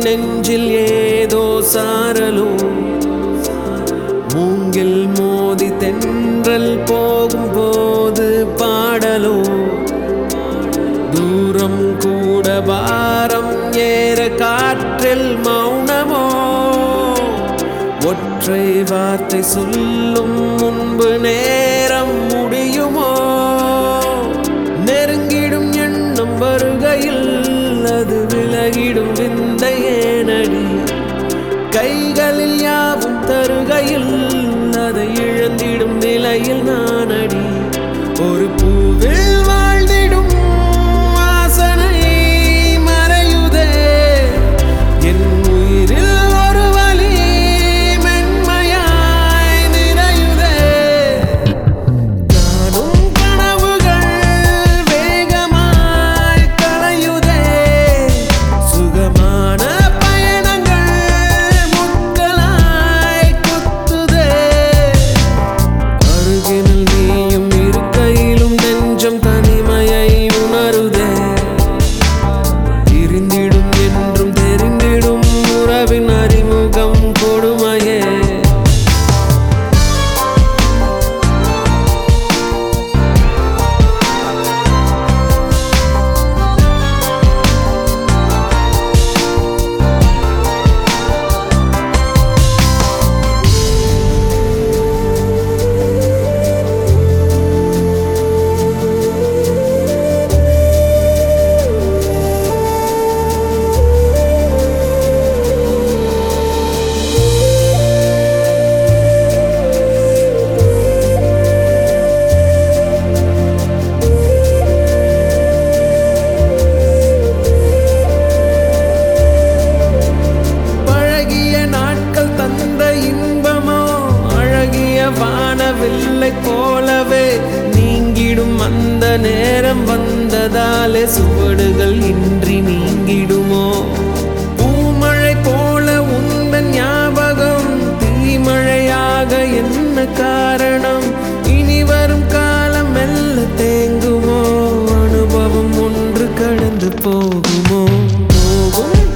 நெஞ்சில் ஏதோ சாரலோ மூங்கில் மோதி தென்றல் போகும்போது பாடலோ தூரம் கூட பாரம் ஏற காற்றில் மௌனமோ ஒற்றை வார்த்தை சொல்லும் முன்பு நேரம் முடியுமோ நெருங்கிடும் எண்ணம் வருகையில் அது விலகிடும் விந்தையே நடி கைகளில் யாவும் தருகையில் அதை இழந்திடும் நிலையில் நான் அடி ஒரு பூவில் வாழ்ந்திடும் வாசனை மறையுதே என் உயிரில் ஒரு வலி மென்மையாய் நிறையுதே காணும் கனவுகள் வேகமாய் கலையுதே சுகமான பயணங்கள் முட்களாய் குத்துதே அருகினில் நீயும் இருக்கையிலும் நெஞ்சம் தனிமையை உணருதே இருந்திடும் என்றும் தெரிந்திடும் உறவின் அறிமுகம் கொடுமையே பழகிய நாட்கள் தந்த இன்பமோ அழகிய வானவில்லை போலவே நீங்கிடும் அந்த நேரம் வந்ததாலே சுவடுகள் இன்றி நீங்கிடுமோ பூமழை போல உந்தன் ஞாபகம் தீமழையாக என்ன காரணம் இனி வரும் காலம் மெல்ல தேங்குமோ அனுபவம் ஒன்று கடந்து போகுமோ போகும்